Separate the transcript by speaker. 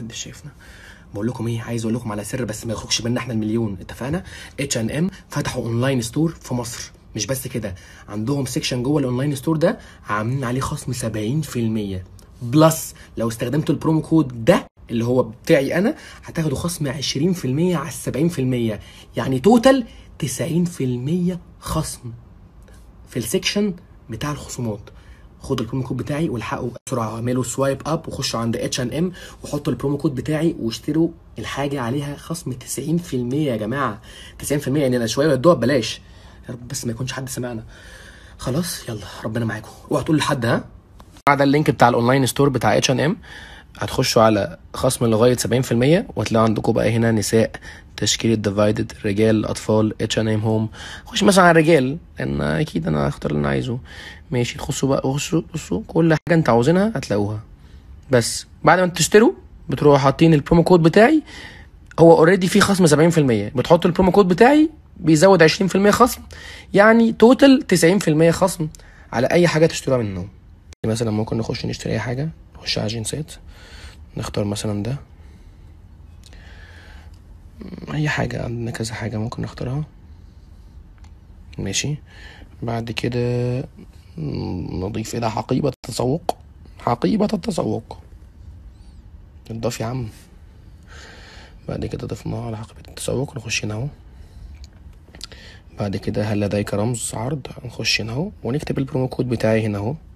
Speaker 1: محدش شايفنا بقول لكم ايه عايز اقول لكم على سر بس ما يخرجش بينا احنا المليون اتفقنا اتش ان ام فتحوا اونلاين ستور في مصر مش بس كده عندهم سيكشن جوه الاونلاين ستور ده عاملين عليه خصم 70% بلس لو استخدمت البرومو كود ده اللي هو بتاعي انا هتاخدوا خصم 20% على ال 70% يعني توتال 90% خصم في السكشن بتاع الخصومات خدوا البرومو كود بتاعي والحقوا بسرعه اعملوا سوايب اب وخشوا عند اتش ان ام وحطوا البرومو كود بتاعي واشتروا الحاجه عليها خصم 90% يا جماعه 90% يعني انا شويه ودوها ببلاش يا رب بس ما يكونش حد سمعنا خلاص يلا ربنا معاكم اوعوا تقولوا لحد ها بعد اللينك بتاع الاونلاين ستور بتاع اتش ان ام هتخشوا على خصم لغايه 70% وهتلاقوا عندكم بقى هنا نساء تشكيله ديفايدد رجال اطفال اتش ان ام هوم خش مثلا على الرجال لان اكيد انا هختار اللي انا عايزه ماشي خشوا بقى خشوا بصوا كل حاجه انت عاوزينها هتلاقوها بس بعد ما تشتروا بتروحوا حاطين البرومو كود بتاعي هو اوريدي فيه خصم 70% بتحطوا البرومو كود بتاعي بيزود 20% خصم يعني توتال 90% خصم على اي حاجه تشتروها منهم مثلا ممكن نخش نشتري اي حاجه نخش على جنسات نختار مثلا ده اي حاجه عندنا كذا حاجه ممكن نختارها ماشي بعد كده نضيف الى حقيبه التسوق حقيبه التسوق نضاف يا عم بعد كده ضفناه على حقيبه التسوق نخش هنا اهو بعد كده هل لديك رمز عرض نخش هنا اهو ونكتب البرومو كود بتاعي هنا اهو